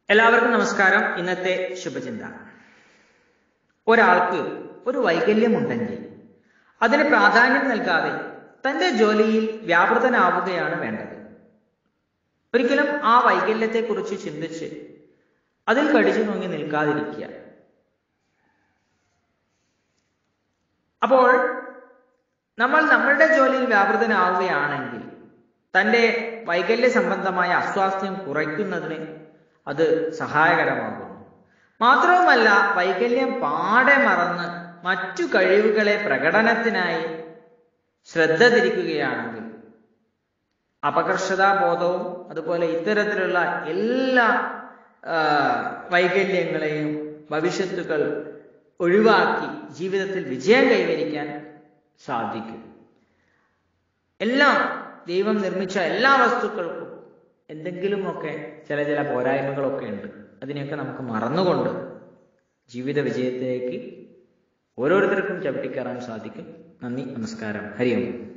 എല്ലാവർക്കും നമസ്കാരം ഇന്നത്തെ ശുഭചിന്ത ഒരാൾക്ക് ഒരു വൈകല്യമുണ്ടെങ്കിൽ അതിന് പ്രാധാന്യം നൽകാതെ തന്റെ ജോലിയിൽ വ്യാപൃതനാവുകയാണ് വേണ്ടത് ഒരിക്കലും ആ വൈകല്യത്തെക്കുറിച്ച് ചിന്തിച്ച് അതിൽ കടിച്ചു നോങ്ങി നിൽക്കാതിരിക്കുക അപ്പോൾ നമ്മൾ നമ്മളുടെ ജോലിയിൽ വ്യാപൃതനാവുകയാണെങ്കിൽ തന്റെ വൈകല്യ സംബന്ധമായ അസ്വാസ്ഥ്യം കുറയ്ക്കുന്നതിന് അത് സഹായകരമാകുന്നു മാത്രവുമല്ല വൈകല്യം പാടെ മറന്ന് മറ്റു കഴിവുകളെ പ്രകടനത്തിനായി ശ്രദ്ധ തിരിക്കുകയാണെങ്കിൽ അപകർഷതാബോധവും അതുപോലെ ഇത്തരത്തിലുള്ള എല്ലാ വൈകല്യങ്ങളെയും ഭവിഷ്യത്തുകൾ ഒഴിവാക്കി ജീവിതത്തിൽ വിജയം കൈവരിക്കാൻ സാധിക്കും എല്ലാം ദൈവം നിർമ്മിച്ച എല്ലാ വസ്തുക്കൾക്കും എന്തെങ്കിലുമൊക്കെ ചില ചില പോരായ്മകളൊക്കെ ഉണ്ട് അതിനെയൊക്കെ നമുക്ക് മറന്നുകൊണ്ട് ജീവിത വിജയത്തിലേക്ക് ഓരോരുത്തർക്കും ചവിട്ടിക്കയറാൻ സാധിക്കും നന്ദി നമസ്കാരം ഹരി ഓം